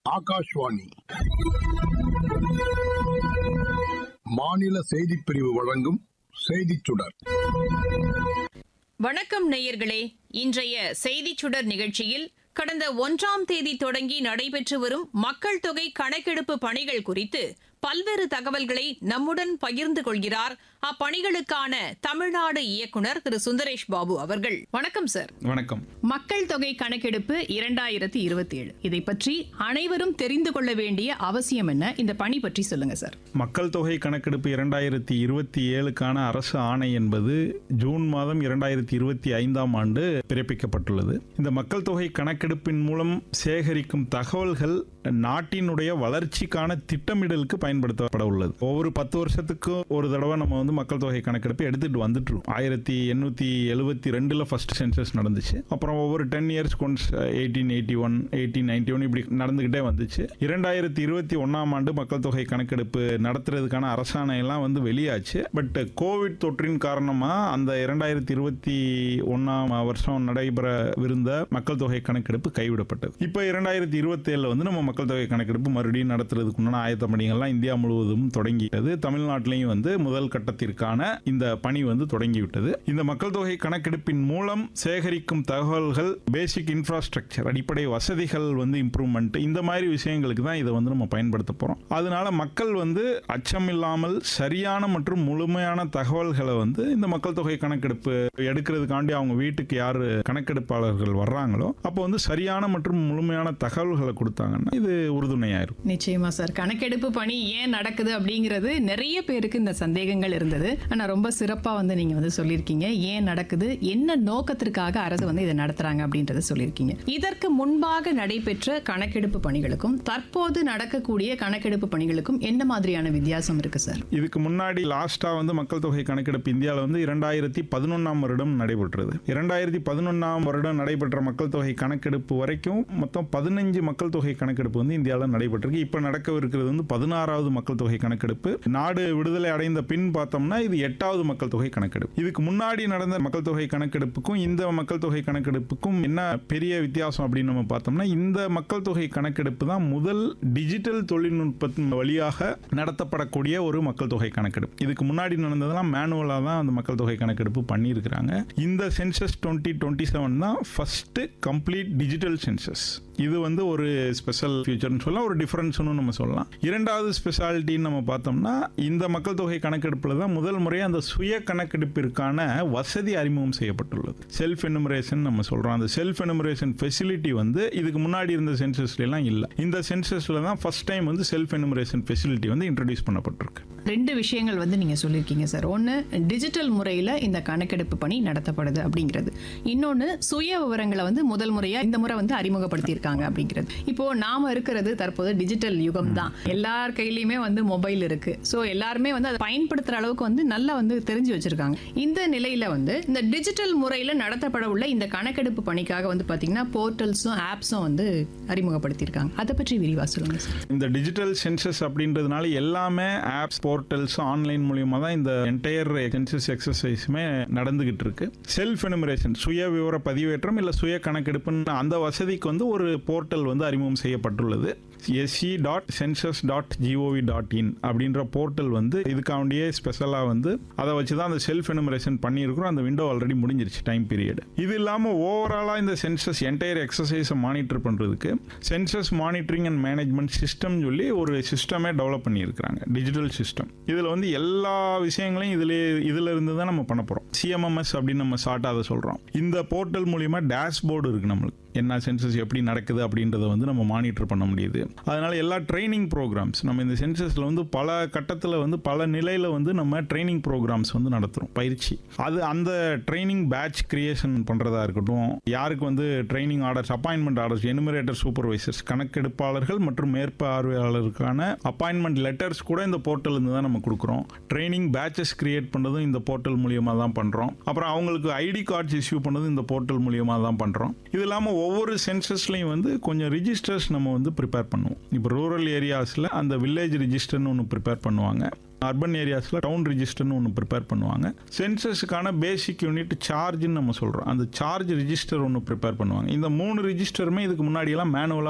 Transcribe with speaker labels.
Speaker 1: ஆகாஷ்வாணி மாநில செய்திப் பிரிவு வழங்கும் செய்திச் சுடர்
Speaker 2: வணக்கம் நேயர்களே இன்றைய செய்திச் சுடர் நிகழ்ச்சியில் கடந்த ஒன்றாம் தேதி தொடங்கி நடைபெற்று வரும் மக்கள் தொகை கணக்கெடுப்பு பணிகள் குறித்து பல்வேறு தகவல்களை நம்முடன் பகிர்ந்து கொள்கிறார் அப்பணிகளுக்கான தமிழ்நாடு இயக்குனர் திரு சுந்தரேஷ் பாபு அவர்கள் வணக்கம் சார்
Speaker 3: வணக்கம்
Speaker 2: மக்கள் தொகை கணக்கெடுப்பு இரண்டாயிரத்தி இருபத்தி ஏழு இதை பற்றி அனைவரும் தெரிந்து கொள்ள வேண்டிய அவசியம் என்ன இந்த பணி பற்றி சொல்லுங்க சார்
Speaker 3: மக்கள் தொகை கணக்கெடுப்பு இரண்டாயிரத்தி இருபத்தி ஏழுக்கான அரசு ஆணை என்பது ஜூன் மாதம் இரண்டாயிரத்தி இருபத்தி ஐந்தாம் ஆண்டு பிறப்பிக்கப்பட்டுள்ளது இந்த மக்கள் தொகை கணக்கெடுப்பின் மூலம் சேகரிக்கும் தகவல்கள் நாட்டினுடைய வளர்ச்சிக்கான திட்டமிடலுக்கு பயன்படுத்தப்பட உள்ளது ஒவ்வொரு பத்து வருஷத்துக்கும் ஒரு தடவை நம்ம வந்து மக்கள் தொகை கணக்கெடுப்பு எடுத்துட்டு வந்துட்டு இருக்கோம். ஆயிரத்தி எண்ணூத்தி எழுபத்தி ரெண்டுல ஃபர்ஸ்ட் சென்சஸ் நடந்துச்சு அப்புறம் ஒவ்வொரு ten years once eighteen eighty one eighteen ninety one இப்படி நடந்துகிட்டே வந்துச்சு இரண்டாயிரத்தி இருபத்தி ஒன்னாம் ஆண்டு மக்கள் தொகை கணக்கெடுப்பு நடத்துறதுக்கான அரசாணை எல்லாம் வந்து வெளியாச்சு பட் கோவிட் தொற்றின் காரணமா அந்த இரண்டாயிரத்தி இருபத்தி ஒன்னாம் வருஷம் நடைபெறவிருந்த மக்கள் தொகை கணக்கெடுப்பு கைவிடப்பட்டது இப்போ இரண்டாயிரத்தி இருபத்தி ஏழுல வந்து நம்ம மக்கள் தொகை கணக்கெடுப்பு மறுபடியும் நடத்துறதுக்கு உண்டான ஆயத்த பணிகள்லாம் இந்தியா முழுவதும் தொடங்கிட்டது தமிழ்நாட்டிலையும் வந்து முதல் கட்டத்திற்கான இந்த பணி வந்து தொடங்கிவிட்டது இந்த மக்கள் தொகை கணக்கெடுப்பின் மூலம் சேகரிக்கும் தகவல்கள் பேசிக் இன்ஃப்ராஸ்ட்ரக்சர் அடிப்படை வசதிகள் வந்து இம்ப்ரூவ்மெண்ட் இந்த மாதிரி விஷயங்களுக்கு தான் இதை வந்து நம்ம பயன்படுத்த போறோம் அதனால மக்கள் வந்து அச்சம் இல்லாமல் சரியான மற்றும் முழுமையான தகவல்களை வந்து இந்த மக்கள் தொகை கணக்கெடுப்பு எடுக்கிறதுக்காண்டி அவங்க வீட்டுக்கு யாரு கணக்கெடுப்பாளர்கள் வர்றாங்களோ அப்போ வந்து சரியான மற்றும் முழுமையான தகவல்களை கொடுத்தாங்கன்னா இது உறுதுணையா இருக்கும்
Speaker 2: நிச்சயமா சார் கணக்கெடுப்பு பணி ஏன் நடக்குது அப்படிங்கிறது நிறைய பேருக்கு இந்த சந்தேகங்கள் இருந்தது ஆனா ரொம்ப சிறப்பா வந்து நீங்க வந்து சொல்லியிருக்கீங்க ஏன் நடக்குது என்ன நோக்கத்திற்காக அரசு வந்து இதை நடத்துறாங்க அப்படின்றத சொல்லியிருக்கீங்க இதற்கு முன்பாக நடைபெற்ற கணக்கெடுப்பு பணிகளுக்கும் தற்போது நடக்கக்கூடிய கணக்கெடுப்பு பணிகளுக்கும் என்ன மாதிரியான வித்தியாசம் இருக்கு சார்
Speaker 3: இதுக்கு முன்னாடி லாஸ்டா வந்து மக்கள் தொகை கணக்கெடுப்பு இந்தியாவில் வந்து இரண்டாயிரத்தி பதினொன்னாம் வருடம் நடைபெற்றது இரண்டாயிரத்தி பதினொன்னாம் வருடம் நடைபெற்ற மக்கள் தொகை கணக்கெடுப்பு வரைக்கும் மொத்தம் பதினஞ்சு மக்கள் தொகை கணக்கெடுப்பு வந்து இந்தியாவில் நடைபெற்றிருக்கு இப்போ நடக்கவிருக்கிறது வந்து பதினாறாவது மக்கள் தொகை கணக்கெடுப்பு நாடு விடுதலை அடைந்த பின் பார்த்தோம்னா இது எட்டாவது மக்கள் தொகை கணக்கெடுப்பு இதுக்கு முன்னாடி நடந்த மக்கள் தொகை கணக்கெடுப்புக்கும் இந்த மக்கள் தொகை கணக்கெடுப்புக்கும் என்ன பெரிய வித்தியாசம் அப்படின்னு நம்ம பார்த்தோம்னா இந்த மக்கள் தொகை கணக்கெடுப்பு தான் முதல் டிஜிட்டல் தொழில்நுட்பத்தின் வழியாக நடத்தப்படக்கூடிய ஒரு மக்கள் தொகை கணக்கெடுப்பு இதுக்கு முன்னாடி நடந்ததெல்லாம் மேனுவலாக தான் அந்த மக்கள் தொகை கணக்கெடுப்பு பண்ணியிருக்கிறாங்க இந்த சென்சஸ் டுவெண்ட்டி டுவெண்ட்டி செவன் தான் ஃபர்ஸ்ட் கம்ப்ளீட் டிஜிட்டல் சென்சஸ் இது வந்து ஒரு ஸ்பெஷல் ஃபியூச்சர்னு சொல்லலாம் ஒரு டிஃபரன்ஸ்னு நம்ம சொல்லலாம் இரண்டாவது ஸ்பெஷாலிட்டின்னு நம்ம பார்த்தோம்னா இந்த மக்கள் தொகை கணக்கெடுப்பில் தான் முதல் முறையாக அந்த சுய கணக்கெடுப்பிற்கான வசதி அறிமுகம் செய்யப்பட்டுள்ளது செல்ஃப் எனுமரேஷன் நம்ம சொல்கிறோம் அந்த செல்ஃப் எனுமரேஷன் ஃபெசிலிட்டி வந்து இதுக்கு முன்னாடி இருந்த சென்சஸ்ல எல்லாம் இல்லை இந்த சென்சஸ்ல தான் ஃபர்ஸ்ட் டைம் வந்து செல்ஃப் எனுமரேஷன் ஃபெசிலிட்டி வந்து இன்ட்ரடியூஸ் பண்ணப்பட்டிருக்கு
Speaker 2: ரெண்டு விஷயங்கள் வந்து நீங்க சொல்லியிருக்கீங்க சார் ஒன்று டிஜிட்டல் முறையில் இந்த கணக்கெடுப்பு பணி நடத்தப்படுது அப்படிங்கிறது இன்னொன்று சுய விவரங்களை வந்து முதல் முறையா இந்த முறை வந்து அறிமுகப்படுத்தியிருக்காங்க அப்படிங்கிறது இப்போ நாம இருக்கிறது தற்போது டிஜிட்டல் யுகம் தான் எல்லார் கையிலயுமே வந்து மொபைல் இருக்கு ஸோ எல்லாருமே வந்து அதை பயன்படுத்துற அளவுக்கு வந்து நல்லா வந்து தெரிஞ்சு வச்சிருக்காங்க இந்த நிலையில வந்து இந்த டிஜிட்டல் முறையில் நடத்தப்பட உள்ள இந்த கணக்கெடுப்பு பணிக்காக வந்து பாத்தீங்கன்னா போர்ட்டல்ஸும் ஆப்ஸும் வந்து அறிமுகப்படுத்தியிருக்காங்க அதை பற்றி விரிவா சொல்லுங்க சார்
Speaker 3: இந்த டிஜிட்டல் சென்சஸ் அப்படின்றதுனால எல்லாமே ஆப்ஸ் போர்ட்டல்ஸ் ஆன்லைன் மூலியமா தான் இந்த என்டையர் சென்சஸ் எக்ஸசைஸுமே நடந்துகிட்டு இருக்கு செல்ஃப் எனுமரேஷன் சுய விவர பதிவேற்றம் இல்லை சுய கணக்கெடுப்புன்னு அந்த வசதிக்கு வந்து ஒரு போர்ட்டல் வந்து அறிமுகம் செய்யப்பட்டுள்ளது SC dot census dot GOV dot in அப்படின்ற போர்ட்டல் வந்து இதுக்காண்டியே ஸ்பெஷலாக வந்து அதை வச்சு தான் அந்த செல்ஃப் எனுமரேஷன் பண்ணியிருக்கிறோம் அந்த விண்டோ ஆல்ரெடி முடிஞ்சிருச்சு டைம் பீரியட் இது இல்லாமல் ஓவராலாக இந்த சென்சஸ் என்டையர் எக்ஸசைஸை மானிட்டர் பண்ணுறதுக்கு census monitoring and management system சொல்லி ஒரு சிஸ்டமே டெவலப் பண்ணியிருக்கிறாங்க டிஜிட்டல் சிஸ்டம் இதில் வந்து எல்லா விஷயங்களையும் இதில் இதில் இருந்து தான் நம்ம பண்ண போகிறோம் சிஎம்எம்எஸ் அப்படின்னு நம்ம ஷார்ட்டாக அதை சொல்கிறோம் இந்த போர்ட்டல் மூலிமா டேஷ்போர்டு இருக்குது நம்மளுக்கு என்ன சென்சஸ் எப்படி நடக்குது அப்படின்றத வந்து நம்ம மானிட்டர் பண்ண முடியுது அதனால எல்லா ட்ரைனிங் ப்ரோக்ராம்ஸ் நம்ம இந்த சென்சஸில் வந்து பல கட்டத்தில் வந்து பல நிலையில் வந்து நம்ம ட்ரைனிங் ப்ரோக்ராம்ஸ் வந்து நடத்துகிறோம் பயிற்சி அது அந்த ட்ரைனிங் பேட்ச் கிரியேஷன் பண்ணுறதா இருக்கட்டும் யாருக்கு வந்து training orders appointment orders enumerator supervisors கணக்கெடுப்பாளர்கள் மற்றும் மேற்பார்வையாளருக்கான அப்பாயின்மெண்ட் லெட்டர்ஸ் கூட இந்த போர்ட்டல் இருந்து தான் நம்ம கொடுக்குறோம் ட்ரைனிங் பேட்சஸ் கிரியேட் பண்ணதும் இந்த போர்ட்டல் மூலியமாக தான் பண்ணுறோம் அப்புறம் அவங்களுக்கு ஐடி கார்ட்ஸ் இஷ்யூ பண்ணதும் இந்த போர்ட்டல் மூலியமாக தான் பண்ணுறோம் இது இல்லாமல் ஒவ்வொரு சென்சஸ்லையும் வந்து கொஞ்சம் ரிஜிஸ்டர்ஸ் நம்ம வந்து ப்ரிப்பேர் பண்ணுவோம் இப்போ ரூரல் ஏரியாஸில் அந்த வில்லேஜ் ரிஜிஸ்டர்னு ஒன்று ப்ரிப்பேர் பண்ணுவாங்க அர்பன் ஏரியாஸில் டவுன் ரிஜிஸ்டர்னு ஒன்று ப்ரிப்பேர் பண்ணுவாங்க சென்சஸுக்கான பேசிக் யூனிட் சார்ஜ்னு நம்ம சொல்கிறோம் அந்த சார்ஜ் ரிஜிஸ்டர் ஒன்று ப்ரிப்பேர் பண்ணுவாங்க இந்த மூணு ரிஜிஸ்டருமே இதுக்கு முன்னாடியெல்லாம் மேனுவலாக